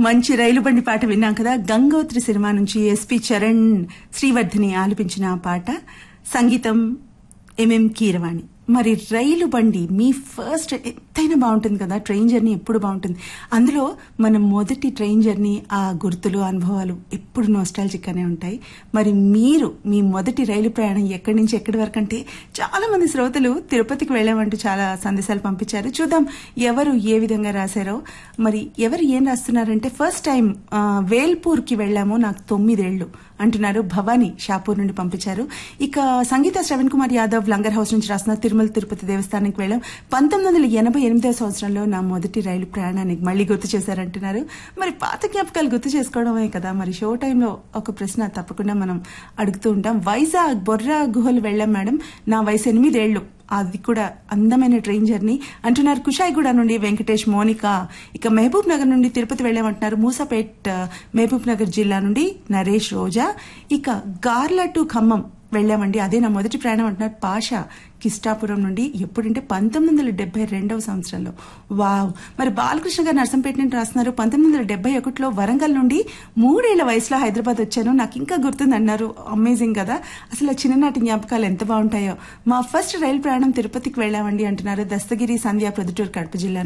మంచి రైలు బండి పాట విన్నాం కదా గంగోత్రి సినిమా నుంచి ఎస్పి చరణ్ శ్రీవర్ధిని ఆలపించిన ఆ పాట సంగీతం ఎంఎం కీరవాణి మరి రైలు బండి మీ ఫస్ట్ ఎంతైనా బాగుంటుంది కదా ట్రైన్ జర్నీ ఎప్పుడు బాగుంటుంది అందులో మన మొదటి ట్రైన్ జర్నీ ఆ గుర్తులు అనుభవాలు ఎప్పుడు నోస్టాలజిక్ గానే ఉంటాయి మరి మీరు మీ మొదటి రైలు ప్రయాణం ఎక్కడి నుంచి ఎక్కడి వరకు అంటే చాలా మంది శ్రోతలు తిరుపతికి వెళ్ళామంటూ చాలా సందేశాలు పంపించారు చూద్దాం ఎవరు ఏ విధంగా రాశారో మరి ఎవరు ఏం రాస్తున్నారంటే ఫస్ట్ టైం వేల్పూర్ కి వెళ్ళాము నాకు తొమ్మిదేళ్లు అంటున్నారు భవానీ షాపూర్ నుండి పంపించారు ఇక సంగీత శ్రవణ్ కుమార్ యాదవ్ లంగర్ హౌస్ నుంచి రాసిన తిరుమల తిరుపతి దేవస్థానానికి వెళ్ళాం పంతొమ్మిది వందల ఎనభై ఎనిమిదవ సంవత్సరంలో నా మొదటి రైలు ప్రయాణాన్ని మళ్ళీ గుర్తు చేశారంటున్నారు మరి పాత జ్ఞాపకాలు గుర్తు చేసుకోవడమే కదా మరి షో టైంలో ఒక ప్రశ్న తప్పకుండా మనం అడుగుతూ ఉంటాం వైజాగ్ బొర్రా గుహలు వెళ్ళాం మేడం నా వయసు ఎనిమిదేళ్లు అది కూడా అందమైన ట్రైన్ జర్నీ అంటున్నారు కుషాయిగూడ నుండి వెంకటేష్ మోనిక ఇక మహబూబ్ నగర్ నుండి తిరుపతి వెళ్ళామంటున్నారు మూసాపేట్ ఆ, మహబూబ్ నగర్ జిల్లా నుండి నరేష్ రోజా ఇక గార్ల టు ఖమ్మం వెళ్ళామండి అదే నా మొదటి ప్రయాణం అంటున్నారు పాషా కిష్టాపురం నుండి ఎప్పుడంటే పంతొమ్మిది వందల డెబ్బై రెండవ సంవత్సరంలో వావ్ మరి బాలకృష్ణ గారు నర్సంపేట నుండి రాస్తున్నారు పంతొమ్మిది వందల డెబ్బై ఒకటిలో వరంగల్ నుండి మూడేళ్ల వయసులో హైదరాబాద్ వచ్చాను నాకు ఇంకా గుర్తుంది అన్నారు అమేజింగ్ కదా అసలు ఆ చిన్ననాటి జ్ఞాపకాలు ఎంత బాగుంటాయో మా ఫస్ట్ రైలు ప్రయాణం తిరుపతికి వెళ్ళామండి అంటున్నారు దస్తగిరి సంధ్య ప్రొద్దుటూరు కడప జిల్లా